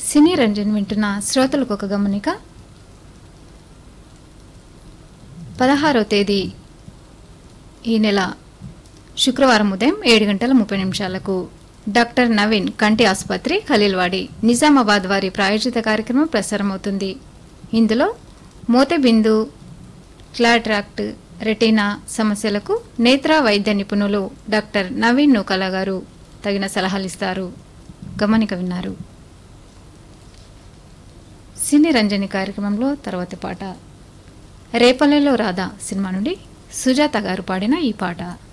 సినీ రంజన్ వింటున్న శ్రోతలకు ఒక గమనిక పదహారవ తేదీ ఈ నెల శుక్రవారం ఉదయం ఏడు గంటల ముప్పై నిమిషాలకు డాక్టర్ నవీన్ కంటి ఆసుపత్రి ఖలీల్వాడి నిజామాబాద్ వారి ప్రాయోజిత కార్యక్రమం ప్రసారమవుతుంది ఇందులో మోతెబిందు క్లాట్రాక్ట్ రెటీనా సమస్యలకు నేత్ర వైద్య నిపుణులు డాక్టర్ నవీన్ నూకల గారు తగిన సలహాలు ఇస్తారు గమనిక విన్నారు సినీ రంజని కార్యక్రమంలో తర్వాతి పాట రేపల్లెలో రాధా సినిమా నుండి సుజాత గారు పాడిన ఈ పాట